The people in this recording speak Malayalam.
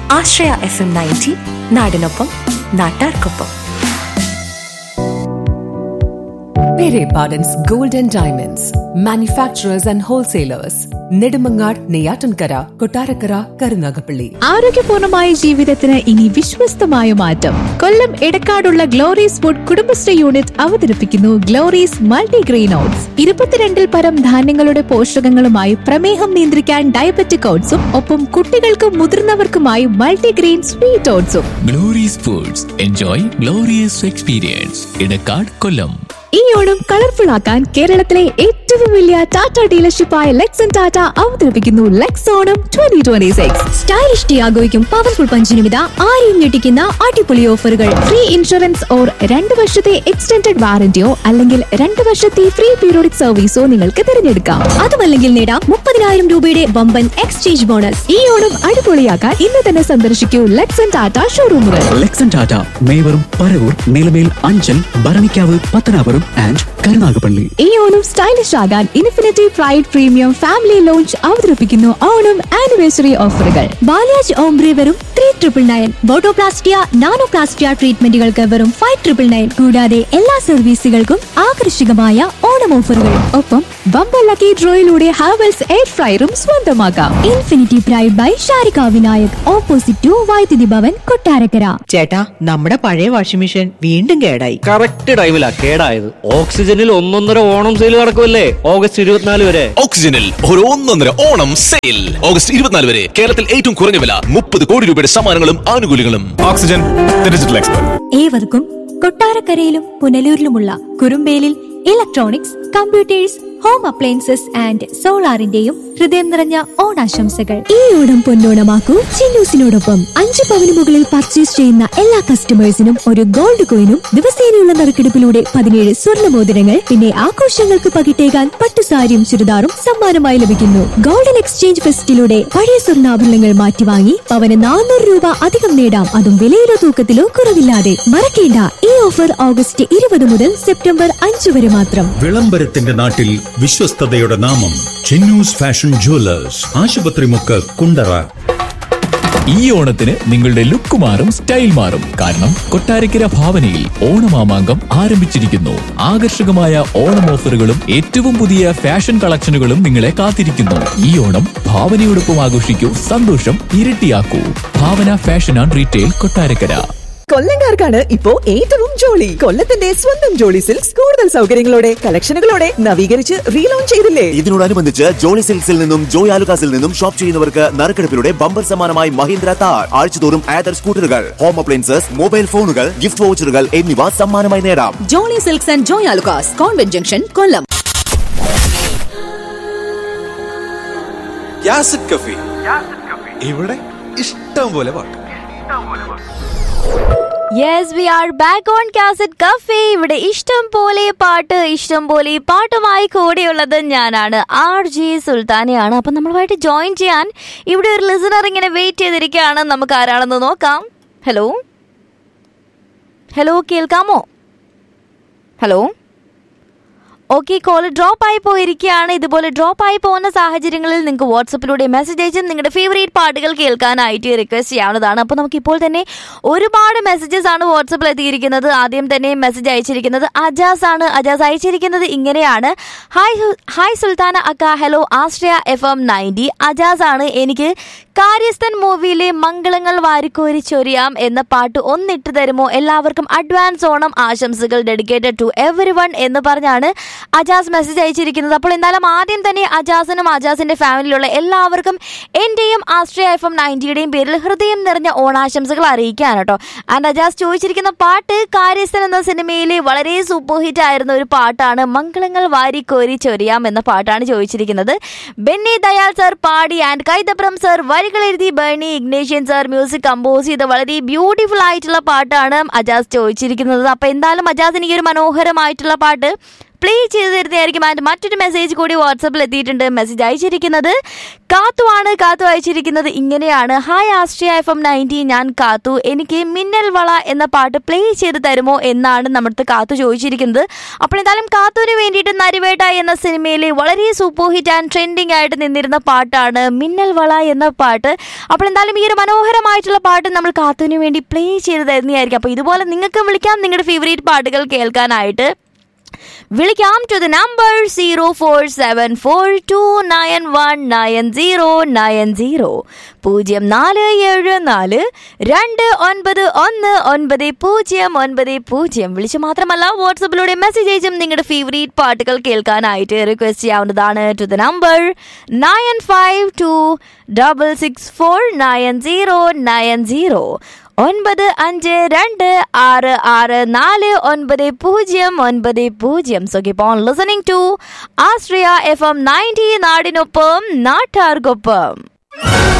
ആശ്രയ എഫ് എം നയൻറ്റി നാടിനൊപ്പം നാട്ടാർക്കൊപ്പം Pere Pardon's Gold and Diamonds, manufacturers and wholesalers, Nedumangad, Neyatankara, Kotarakara, Karunagapalli. ആരോഗ്യപൂർണമായ ജീവിതത്തിന് ഇനി വിശ്വസ്തമായ മാറ്റം കൊല്ലം എടക്കാടുള്ള ഗ്ലോറീസ് ഫുഡ് കുടുംബശ്രീ യൂണിറ്റ് അവതരിപ്പിക്കുന്നു ഗ്ലോറീസ് മൾട്ടിഗ്രെയിൻ ഓട്സ് ഇരുപത്തിരണ്ടിൽ പരം ധാന്യങ്ങളുടെ പോഷകങ്ങളുമായി പ്രമേഹം നിയന്ത്രിക്കാൻ ഡയബറ്റിക് ഓട്സും ഒപ്പം കുട്ടികൾക്കും മുതിർന്നവർക്കുമായി മൾട്ടിഗ്രെയിൻ സ്വീറ്റ് ഓട്സും Glory's foods enjoy glorious experience Edakkad Kollam ഈ ഓണം കളർഫുൾ ആക്കാൻ കേരളത്തിലെ ഏറ്റവും വലിയ ടാറ്റ ഡീലർഷിപ്പായ ലെക്സൺ ടാറ്റ അവതരിപ്പിക്കുന്നു Lex Onam twenty twenty six stylish ടിയാഗോയ്ക്കും പവർഫുൾ പഞ്ചിനുമിത ആരെയും ഞെട്ടിക്കുന്ന അടിപൊളി ഓഫറുകൾ ഫ്രീ ഇൻഷുറൻസ് ഓർ രണ്ട് വർഷത്തെ എക്സ്റ്റൻഡഡ് വാറന്റിയോ അല്ലെങ്കിൽ രണ്ട് വർഷത്തെ ഫ്രീ പീരിയോഡിക് സർവീസോ നിങ്ങൾക്ക് തിരഞ്ഞെടുക്കാം അതുമല്ലെങ്കിൽ നേടാം മുപ്പതിനായിരം രൂപയുടെ വമ്പൻ എക്സ്ചേഞ്ച് ബോണസ് ഈ ഓണം അടിപൊളിയാക്കാൻ ഇന്ന് തന്നെ സന്ദർശിക്കൂ ലെക്സൺ ടാറ്റ ഷോറൂമുകൾ ലെക്സൺ ടാറ്റ മേവറും പരവൂർ നിലമേൽ അഞ്ചൽ ഭരണിക്കാവ് പത്തനാപുരം ആൻഡ് കരുനാഗപ്പള്ളി ഈ ഓണം സ്റ്റൈലിഷ് ആകാൻ infinity pride premium family lounge അവതരിപ്പിക്കുന്നു ഓണം ആനിവേഴ്സറി ഓഫറുകൾ ബാലാജ് ഓംബ്രി വെറും three triple nine botoplastia nanoplastia ട്രീറ്റ്മെന്റുകൾക്ക് വെറും ഫൈവ് ട്രിപ്പിൾ നയൻ കൂടാതെ എല്ലാ സർവീസുകൾക്കും ആകർഷകമായ ഓണം ഓഫറുകൾ ഒപ്പം ബമ്പർ ലക്കി ഡ്രോയിലൂടെ ഹാവൽസ് എയർ ഫ്രയറും സ്വന്തമാക്കാം infinity pride by Sharika Vinayak opposite to Vaidyuthi Bhavan Kottarakkara ചേട്ടാ നമ്മുടെ പഴയ വാഷിംഗ് മെഷീൻ വീണ്ടും കേടായി കറക്റ്റ് ടൈമിലാ കേടായത് ഓക്സിജനിൽ ഒന്നൊന്നര ഓണം സെയിൽ നടക്കുമല്ലേ ഓഗസ്റ്റ് ഇരുപത്തിനാല് വരെ ഓക്സിജനിൽ ഒരു ഒന്നൊന്നര ഓണം സെയിൽ ഓഗസ്റ്റ് ഇരുപത്തിനാല് വരെ കേരളത്തിൽ ഏറ്റവും കുറഞ്ഞ വില മുപ്പത് കോടി രൂപയുടെ സമ്മാനങ്ങളും ആനുകൂല്യങ്ങളും ഓക്സിജൻ ഡിജിറ്റൽ എക്സ്പെർട്ട് ഏവർക്കും കൊട്ടാരക്കരയിലും പുനലൂരിലുമുള്ള കുറുമ്പേലിൽ electronics computers home appliances and സോളാറിന്റെയും ഹൃദയം നിറഞ്ഞ ഓണാശംസകൾ ഈ ഓണം പൊന്നോണമാക്കൂ ചിന്നൂസിനോടൊപ്പം അഞ്ച് പവന് മുകളിൽ പർച്ചേസ് ചെയ്യുന്ന എല്ലാ കസ്റ്റമേഴ്സിനും ഒരു ഗോൾഡ് കോയിനും ദിവസേനയുള്ള നറുക്കെടുപ്പിലൂടെ പതിനേഴ് സ്വർണ്ണ മോതിരങ്ങൾ പിന്നെ ആഘോഷങ്ങൾക്ക് പകിട്ടേകാൻ പട്ടുസാരിയും ചുരിദാറും സമ്മാനമായി ലഭിക്കുന്നു ഗോൾഡൻ എക്സ്ചേഞ്ച് ഫെസ്റ്റിലൂടെ പഴയ സ്വർണ്ണാഭരണങ്ങൾ മാറ്റി വാങ്ങി പവന് നാനൂറ് രൂപ അധികം നേടാം അതും വിലയിലോ തൂക്കത്തിലോ കുറവില്ലാതെ മറക്കേണ്ട ഈ ഓഫർ ഓഗസ്റ്റ് ഇരുപത് മുതൽ സെപ്റ്റംബർ അഞ്ച് വരെ മാത്രം വിളംബരത്തിന്റെ നാട്ടിൽ വിശ്വസ്തതയുടെ നാമം ചിന്നൂസ് ഫാഷൻ ജുവലേഴ്സ് ആശുപത്രിമുക്ക് കുണ്ടറ ഈ ഓണത്തിന് നിങ്ങളുടെ ലുക്ക് മാറും സ്റ്റൈൽ മാറും കാരണം കൊട്ടാരക്കര ഭാവനയിൽ ഓണമാമാങ്കം ആരംഭിച്ചിരിക്കുന്നു ആകർഷകമായ ഓണം ഓഫറുകളും ഏറ്റവും പുതിയ ഫാഷൻ കളക്ഷനുകളും നിങ്ങളെ കാത്തിരിക്കുന്നു ഈ ഓണം ഭാവനയോടൊപ്പം ആഘോഷിക്കൂ സന്തോഷം ഇരട്ടിയാക്കൂ Bhavana fashion and retail Kottarakkara കൊല്ലംകാർക്കാണ് ഇപ്പോ ഏറ്റവും ജോളി കൊല്ലത്തിന്റെ സ്വന്തം ജോളി സിൽക്സ് കൂടുതൽ സൗകര്യങ്ങളോടെ കളക്ഷനുകളോടെ നവീകരിച്ച് റീലോഞ്ച് ചെയ്തില്ലേ ഇതിനോടനുബന്ധിച്ച് ജോളി സിൽക്സിൽ നിന്നും ജോയ് ആലുകാസിൽ നിന്നും ഷോപ്പ് ചെയ്യുന്നവർക്ക് നറുക്കെടുപ്പിലൂടെ ബമ്പർ സമ്മാനമായി മഹീന്ദ്ര താർ ആഴ്ചതോറും ആദർ സ്കൂട്ടറുകൾ ഹോം അപ്ലയൻസസ് മൊബൈൽ ഫോണുകൾ ഗിഫ്റ്റ് വൗച്ചറുകൾ എന്നിവ സമ്മാനമായി നേടാം jolly silks and Joy Alukkas convent junction Kollam cafe ഇവിടെ ഇഷ്ടം പോലെ പാട്ട് yes we are back on cassette cafe ഇവിടെ ഇഷ്ടം പോലെ പാട്ട് ഇഷ്ടം പോലെ പാട്ടുമായി കൂടെയുള്ളത് ഞാനാണ് ആർ ജി സുൽത്താനയാണ് അപ്പം നമ്മളുമായിട്ട് ജോയിൻ ചെയ്യാൻ ഇവിടെ ഒരു ലിസണർ ഇങ്ങനെ വെയിറ്റ് ചെയ്തിരിക്കുകയാണ് നമുക്ക് ആരാണെന്ന് നോക്കാം ഹലോ ഹലോ കേൾക്കാമോ ഹലോ ഓക്കെ കോൾ ഡ്രോപ്പ് ആയി പോയിരിക്കുകയാണ് ഇതുപോലെ ഡ്രോപ്പ് ആയി പോകുന്ന സാഹചര്യങ്ങളിൽ നിങ്ങൾക്ക് വാട്സപ്പിലൂടെ മെസ്സേജ് അയച്ച് നിങ്ങളുടെ ഫേവറേറ്റ് പാട്ടുകൾ കേൾക്കാനായിട്ട് റിക്വസ്റ്റ് ചെയ്യാവുന്നതാണ് അപ്പോൾ നമുക്ക് ഇപ്പോൾ തന്നെ ഒരുപാട് മെസ്സേജസ് ആണ് വാട്സപ്പിൽ എത്തിയിരിക്കുന്നത് ആദ്യം തന്നെ മെസ്സേജ് അയച്ചിരിക്കുന്നത് അജാസ് ആണ് അജാസ് അയച്ചിരിക്കുന്നത് ഇങ്ങനെയാണ് ഹായ് സു- ഹായ് സുൽത്താന അക്ക ഹലോ ആശ്രയ എഫ് എം നയൻറ്റി അജാസ് ആണ് എനിക്ക് കാര്യസ്ഥൻ മൂവിയിലെ മംഗളങ്ങൾ വാരിക്കോരി ചൊരിയാം എന്ന പാട്ട് ഒന്നിട്ട് തരുമോ എല്ലാവർക്കും അഡ്വാൻസ് ഓണം ആശംസകൾ ഡെഡിക്കേറ്റഡ് ടു എവറി വൺ എന്ന് പറഞ്ഞാണ് അജാസ് മെസ്സേജ് അയച്ചിരിക്കുന്നത് അപ്പോൾ എന്തായാലും ആദ്യം തന്നെ അജാസിനും അജാസിന്റെ ഫാമിലിയിലുള്ള എല്ലാവർക്കും എന്റെയും ആസ്ട്രിയ എഫ് എം നയൻറ്റിയുടെയും പേരിൽ ഹൃദയം നിറഞ്ഞ ഓണാശംസകൾ അറിയിക്കാൻ കേട്ടോ ആൻഡ് അജാസ് ചോദിച്ചിരിക്കുന്ന പാട്ട് കാര്യസ്ഥൻ എന്ന സിനിമയിലെ വളരെ സൂപ്പർ ഹിറ്റ് ആയിരുന്ന ഒരു പാട്ടാണ് മംഗളങ്ങൾ വാരിക്കോരി ചൊരിയാം എന്ന പാട്ടാണ് ചോദിച്ചിരിക്കുന്നത് ബെന്നി ദയാൽ സർ പാടി ആൻഡ് കൈതപ്രം സർ വരികൾ എഴുതി Berny Ignatius sir music compose ചെയ്ത വളരെ ബ്യൂട്ടിഫുൾ ആയിട്ടുള്ള പാട്ടാണ് അജാസ് ചോദിച്ചിരിക്കുന്നത് അപ്പൊ എന്തായാലും അജാസിന് ഈ ഒരു മനോഹരമായിട്ടുള്ള പാട്ട് പ്ലേ ചെയ്ത് തരുന്നതായിരിക്കും ആൻഡ് മറ്റൊരു മെസ്സേജ് കൂടി വാട്സപ്പിൽ എത്തിയിട്ടുണ്ട് മെസ്സേജ് അയച്ചിരിക്കുന്നത് കാത്തു ആണ് കാത്തു അയച്ചിരിക്കുന്നത് ഇങ്ങനെയാണ് ഹായ് ആസ്ട്രിയ എഫ് എം നയൻറ്റി ഞാൻ കാത്തു എനിക്ക് മിന്നൽ വള എന്ന പാട്ട് പ്ലേ ചെയ്ത് തരുമോ എന്നാണ് നമ്മുടെ കാത്തു ചോദിച്ചിരിക്കുന്നത് അപ്പോൾ എന്തായാലും കാത്തുവിന് വേണ്ടിയിട്ട് നരിവേട്ട എന്ന സിനിമയിലെ വളരെ സൂപ്പർ ഹിറ്റ് ആൻഡ് ട്രെൻഡിങ് ആയിട്ട് നിന്നിരുന്ന പാട്ടാണ് മിന്നൽ വള എന്ന പാട്ട് അപ്പോൾ എന്തായാലും ഈ ഒരു മനോഹരമായിട്ടുള്ള പാട്ട് നമ്മൾ കാത്തുവിന് വേണ്ടി പ്ലേ ചെയ്ത് തരുന്നതായിരിക്കും അപ്പോൾ ഇതുപോലെ നിങ്ങൾക്ക് വിളിക്കാം നിങ്ങളുടെ ഫേവറേറ്റ് പാട്ടുകൾ കേൾക്കാനായിട്ട് വിളിക്കാം to the number zero four seven four two nine one nine zero nine zero പൂജ്യം നാല് ഏഴ് നാല് രണ്ട് ഒൻപത് ഒന്ന് ഒൻപത് പൂജ്യം ഒൻപത് പൂജ്യം വിളിച്ച് മാത്രമല്ല വാട്സപ്പിലൂടെ മെസ്സേജ് അയച്ചും നിങ്ങളുടെ ഫേവറേറ്റ് പാട്ടുകൾ കേൾക്കാനായിട്ട് റിക്വസ്റ്റ് ചെയ്യാവുന്നതാണ് to the number nine five two double six four nine zero nine zero ഒൻപത് അഞ്ച് രണ്ട് ആറ് ആറ് നാല് ഒൻപത് പൂജ്യം ഒൻപത് പൂജ്യം so keep on listening to Ashraya FM ninety നയൻറ്റി നാടിനൊപ്പം നാട്ടാർക്കൊപ്പം